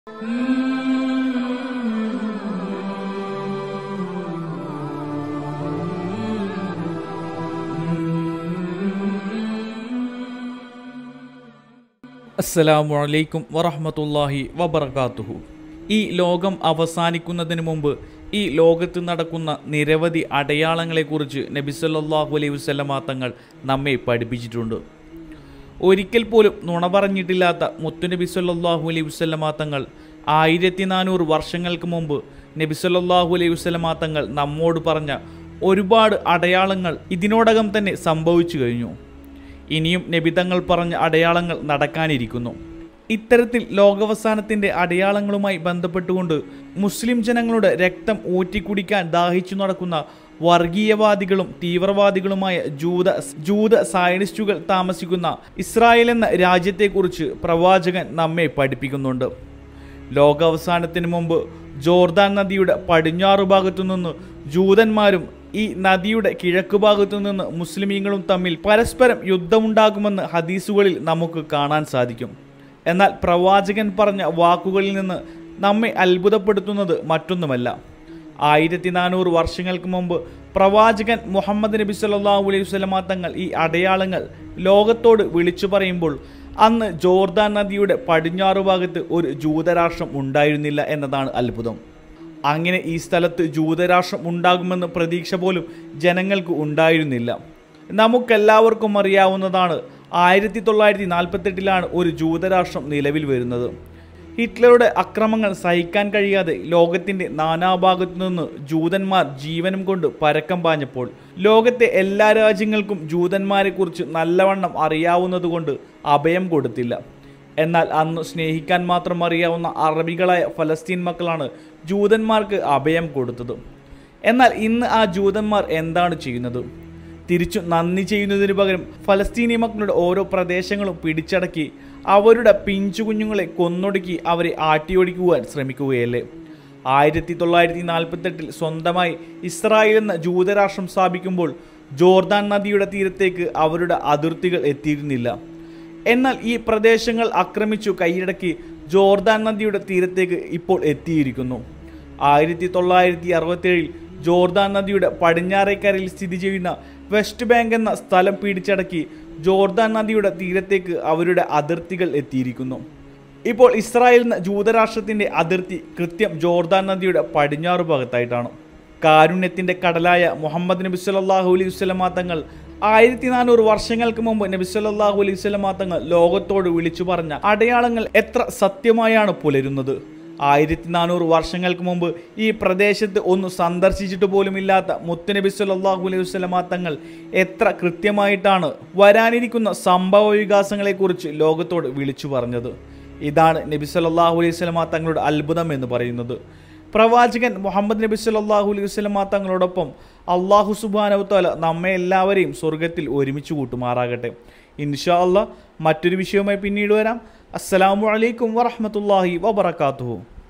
അസ്സലാമു അലൈക്കും വറഹ്മത്തുള്ളാഹി വബർക്കാത്തുഹു ഈ ലോകം അവസാനിക്കുന്നതിന് മുമ്പ് ഈ ലോകത്ത് നടക്കുന്ന നിരവധി അടയാളങ്ങളെക്കുറിച്ച് നബി സല്ലല്ലാഹു അലൈഹി വസല്ലമ തങ്ങൾ നമ്മെ പഠിപ്പിച്ചിട്ടുണ്ട് ഒരിക്കൽ പോലും നുണ പറഞ്ഞിട്ടില്ലാത്ത മുത്തുനബി സല്ലല്ലാഹു അലൈഹി വസല്ലമ തങ്ങൾ ആയിരത്തി നാനൂറ് വർഷങ്ങൾക്ക് മുമ്പ് നബി സല്ലല്ലാഹു അലൈഹി വസല്ലമ തങ്ങൾ നമ്മോട് പറഞ്ഞ ഒരുപാട് അടയാളങ്ങൾ ഇതിനോടകം തന്നെ സംഭവിച്ചു കഴിഞ്ഞു ഇനിയും നബിതങ്ങൾ പറഞ്ഞ അടയാളങ്ങൾ നടക്കാനിരിക്കുന്നു ഇത്തരത്തിൽ ലോകാവസാനത്തിന്റെ അടയാളങ്ങളുമായി ബന്ധപ്പെട്ടുകൊണ്ട് മുസ്ലിം ജനങ്ങളുടെ രക്തം ഊറ്റിക്കുടിക്കാൻ ദാഹിച്ചു നടക്കുന്ന വർഗീയവാദികളും തീവ്രവാദികളുമായ ജൂത ജൂത സയനിസ്റ്റുകൾ താമസിക്കുന്ന ഇസ്രായേൽ എന്ന രാജ്യത്തെക്കുറിച്ച് പ്രവാചകൻ നമ്മെ പഠിപ്പിക്കുന്നുണ്ട് ലോകാവസാനത്തിന് മുമ്പ് ജോർദാൻ നദിയുടെ പടിഞ്ഞാറ് ഭാഗത്തു നിന്ന് ജൂതന്മാരും ഈ നദിയുടെ കിഴക്ക് ഭാഗത്തു നിന്ന് മുസ്ലിമീങ്ങളും തമ്മിൽ പരസ്പരം യുദ്ധമുണ്ടാകുമെന്ന് ഹദീസുകളിൽ നമുക്ക് കാണാൻ സാധിക്കും എന്നാൽ പ്രവാചകൻ പറഞ്ഞ വാക്കുകളിൽ നിന്ന് നമ്മെ അത്ഭുതപ്പെടുത്തുന്നത് മറ്റൊന്നുമല്ല ആയിരത്തി നാനൂറ് വർഷങ്ങൾക്ക് മുമ്പ് പ്രവാചകൻ മുഹമ്മദ് നബി സല്ലല്ലാഹു അലൈഹി വസല്ലമ തങ്ങൾ ഈ അടയാളങ്ങൾ ലോകത്തോട് വിളിച്ചു പറയുമ്പോൾ അന്ന് ജോർദാൻ നദിയുടെ പടിഞ്ഞാറ് ഭാഗത്ത് ഒരു ജൂതരാഷ്ട്രം ഉണ്ടായിരുന്നില്ല എന്നതാണ് അത്ഭുതം അങ്ങനെ ഈ സ്ഥലത്ത് ജൂതരാഷ്ട്രം ഉണ്ടാകുമെന്ന് പ്രതീക്ഷ പോലും ജനങ്ങൾക്ക് ഉണ്ടായിരുന്നില്ല നമുക്കെല്ലാവർക്കും അറിയാവുന്നതാണ് ആയിരത്തി തൊള്ളായിരത്തി നാൽപ്പത്തെട്ടിലാണ് ഒരു ജൂതരാഷ്ട്രം നിലവിൽ വരുന്നത് ഹിറ്റ്ലറുടെ അക്രമങ്ങൾ സഹിക്കാൻ കഴിയാതെ ലോകത്തിന്റെ നാനാഭാഗത്തു നിന്ന് ജൂതന്മാർ ജീവനും കൊണ്ട് പരക്കം പാഞ്ഞപ്പോൾ ലോകത്തെ എല്ലാ രാജ്യങ്ങൾക്കും ജൂതന്മാരെക്കുറിച്ച് നല്ലവണ്ണം അറിയാവുന്നതുകൊണ്ട് അഭയം കൊടുത്തില്ല എന്നാൽ അന്ന് സ്നേഹിക്കാൻ മാത്രം അറിയാവുന്ന അറബികളായ ഫലസ്തീൻ മക്കളാണ് ജൂതന്മാർക്ക് അഭയം കൊടുത്തത് എന്നാൽ ഇന്ന് ആ ജൂതന്മാർ എന്താണ് ചെയ്യുന്നത് തിരിച്ചു നന്ദി ചെയ്യുന്നതിന് പകരം ഫലസ്തീനി മക്കളുടെ ഓരോ പ്രദേശങ്ങളും പിടിച്ചടക്കി അവരുടെ പിഞ്ചു കുഞ്ഞുങ്ങളെ കൊന്നൊടുക്കി അവരെ ആട്ടിയൊടിക്കുവാൻ ശ്രമിക്കുകയല്ലേ ആയിരത്തി തൊള്ളായിരത്തി നാൽപ്പത്തെട്ടിൽ സ്വന്തമായി ഇസ്രായേൽ എന്ന ജൂതരാഷ്ട്രം സ്ഥാപിക്കുമ്പോൾ ജോർദാൻ നദിയുടെ തീരത്തേക്ക് അവരുടെ അതിർത്തികൾ എത്തിയിരുന്നില്ല എന്നാൽ ഈ പ്രദേശങ്ങൾ ആക്രമിച്ചു കൈയടക്കി ജോർദാൻ നദിയുടെ തീരത്തേക്ക് ഇപ്പോൾ എത്തിയിരിക്കുന്നു ആയിരത്തി തൊള്ളായിരത്തി അറുപത്തേഴിൽ ജോർദാൻ നദിയുടെ പടിഞ്ഞാറേക്കരയിൽ സ്ഥിതി ചെയ്യുന്ന വെസ്റ്റ് ബാങ്ക് എന്ന സ്ഥലം പിടിച്ചടക്കി ജോർദാൻ നദിയുടെ തീരത്തേക്ക് അവരുടെ അതിർത്തികൾ എത്തിയിരിക്കുന്നു ഇപ്പോൾ ഇസ്രായേൽ എന്ന ജൂതരാഷ്ട്രത്തിന്റെ അതിർത്തി കൃത്യം ജോർദാൻ നദിയുടെ പടിഞ്ഞാറ് ഭാഗത്തായിട്ടാണ് കാരുണ്യത്തിന്റെ കടലായ മുഹമ്മദ് നബി സല്ലല്ലാഹു അലൈഹി വസല്ലമ തങ്ങൾ ആയിരത്തി നാനൂറ് വർഷങ്ങൾക്ക് മുമ്പ് നബി സല്ലല്ലാഹു അലൈഹി വസല്ലമ തങ്ങൾ ലോകത്തോട് വിളിച്ചു പറഞ്ഞ അടയാളങ്ങൾ എത്ര സത്യമായാണ് പുലരുന്നത് ആയിരത്തി നാനൂറ് വർഷങ്ങൾക്ക് മുമ്പ് ഈ പ്രദേശത്ത് ഒന്ന് സന്ദർശിച്ചിട്ട് പോലുമില്ലാത്ത മുത്തുനബി സല്ലല്ലാഹു അലൈഹി വസല്ലമ തങ്ങൾ എത്ര കൃത്യമായിട്ടാണ് വരാനിരിക്കുന്ന സംഭവ വികാസങ്ങളെക്കുറിച്ച് ലോകത്തോട് വിളിച്ചു പറഞ്ഞത് ഇതാണ് നബി സല്ലല്ലാഹു അലൈഹി വസല്ലമ തങ്ങളുടെ അത്ഭുതം എന്ന് പറയുന്നത് പ്രവാചകൻ മുഹമ്മദ് നബി സല്ലല്ലാഹു അലൈഹി വസല്ലമ തങ്ങളോടൊപ്പം അള്ളാഹു സുബ്ഹാനഹു തആല നമ്മെ എല്ലാവരെയും സ്വർഗത്തിൽ ഒരുമിച്ച് കൂട്ടുമാറാകട്ടെ ഇൻഷാ അല്ലാ മറ്റൊരു വിഷയവുമായി പിന്നീട് വരാം അസ്സലാമു അലൈക്കും വറഹ്മത്തുള്ളാഹി വബറകാതുഹു